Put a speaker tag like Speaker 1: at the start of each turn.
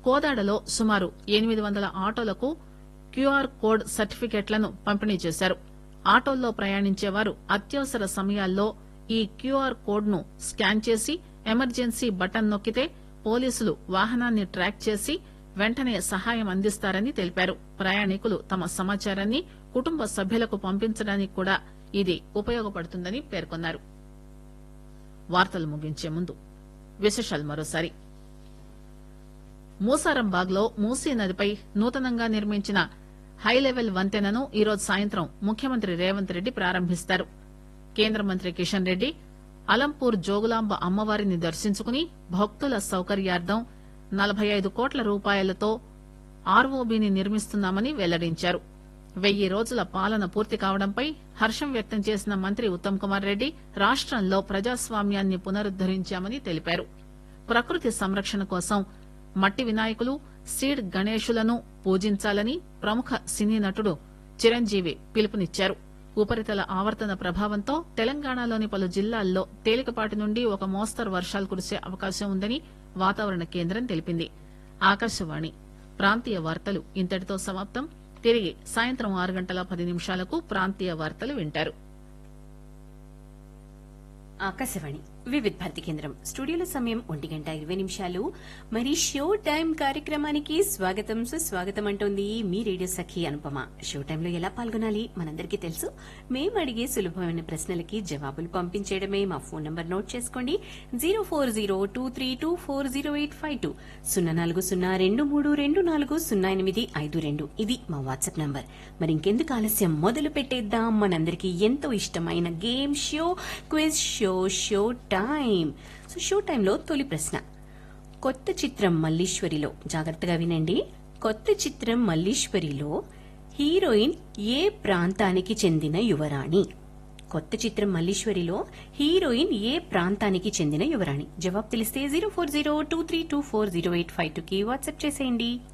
Speaker 1: కోదాడలో సుమారు ఎనిమిది వందల ఆటోలకు క్యూఆర్ కోడ్ సర్టిఫికెట్లను పంపిణీ చేశారు ఆటోల్లో ప్రయాణించేవారు అత్యవసర సమయాల్లో ఈ క్యూఆర్ కోడ్ ను స్కాన్ చేసి ఎమర్జెన్సీ బటన్ నొక్కితే పోలీసులు వాహనాన్ని ట్రాక్ చేసి వెంటనే సహాయం అందిస్తారని తెలిపారు ప్రయాణికులు తమ సమాచారాన్ని కుటుంబ సభ్యులకు పంపించడానికి కూడా ఇది ఉపయోగపడుతుందని పేర్కొన్నారు వార్తలు ముగించే ముందు విశేషాలు మరోసారి మూసారంబాగ్ లో మూసీ నదిపై నూతనంగా నిర్మించిన హైలెవెల్ వంతెనను ఈరోజు సాయంత్రం ముఖ్యమంత్రి రేవంత్ రెడ్డి ప్రారంభిస్తారు కేంద్ర మంత్రి కిషన్ రెడ్డి అలంపూర్ జోగులాంబ అమ్మవారిని దర్శించుకుని భక్తుల సౌకర్యార్థం నలభై ఐదు కోట్ల రూపాయలతో ఆర్ఓబీని నిర్మిస్తున్నామని వెల్లడించారు వెయ్యి రోజుల పాలన పూర్తి కావడంపై హర్షం వ్యక్తం చేసిన మంత్రి ఉత్తమ్ కుమార్ రెడ్డి రాష్టంలో ప్రజాస్వామ్యాన్ని పునరుద్దరించామని తెలిపారు ప్రకృతి సంరక్షణ కోసం మట్టి వినాయకులు సీడ్ గణేశులను పూజించాలని ప్రముఖ సినీ నటుడు చిరంజీవి పిలుపునిచ్చారు ఉపరితల ఆవర్తన ప్రభావంతో తెలంగాణలోని పలు జిల్లాల్లో తేలికపాటి నుండి ఒక మోస్తరు వర్షాలు కురిసే అవకాశం ఉందని వాతావరణ కేంద్రం తెలిపింది ఆకాశవాణి ప్రాంతీయ వార్తలు ఇంతటితో సమాప్తం తిరిగి సాయంత్రం ఆరు గంటల పది నిమిషాలకు ప్రాంతీయ వార్తలు వింటారు
Speaker 2: ఆకాశవాణి వివిధ భారతి కేంద్రం స్టూడియోలో సమయం ఒంటి గంట ఇరవై నిమిషాలు మరి షో టైం కార్యక్రమానికి స్వాగతం సుస్వాగతం అంటోంది మీ రేడియో సఖి అనుపమ షో టైంలో ఎలా పాల్గొనాలి మనందరికీ తెలుసు మేము అడిగే సులభమైన ప్రశ్నలకి జవాబులు పంపించేయడమే మా ఫోన్ నంబర్ నోట్ చేసుకోండి zero four zero two three two four zero eight five two సున్నా నాలుగు సున్నా రెండు మూడు రెండు నాలుగు సున్నా ఎనిమిది ఐదు రెండు ఇది మా వాట్సాప్ నంబర్ మరి ఇంకెందుకు ఆలస్యం మొదలు పెట్టేద్దాం మనందరికీ ఎంతో ఇష్టమైన game show quiz show show time so show టైంలో తొలి ప్రశ్న కొత్త చిత్రం మల్లీశ్వరిలో జాగ్రత్తగా వినండి కొత్త చిత్రం మల్లీశ్వరిలో హీరోయిన్ ఏ ప్రాంతానికి చెందిన యువరాణి కొత్త చిత్రం మల్లీశ్వరిలో హీరోయిన్ ఏ ప్రాంతానికి చెందిన యువరాణి జవాబు తెలిస్తే zero four zero two three two four zero eight five two కి వాట్సాప్ చేసేయండి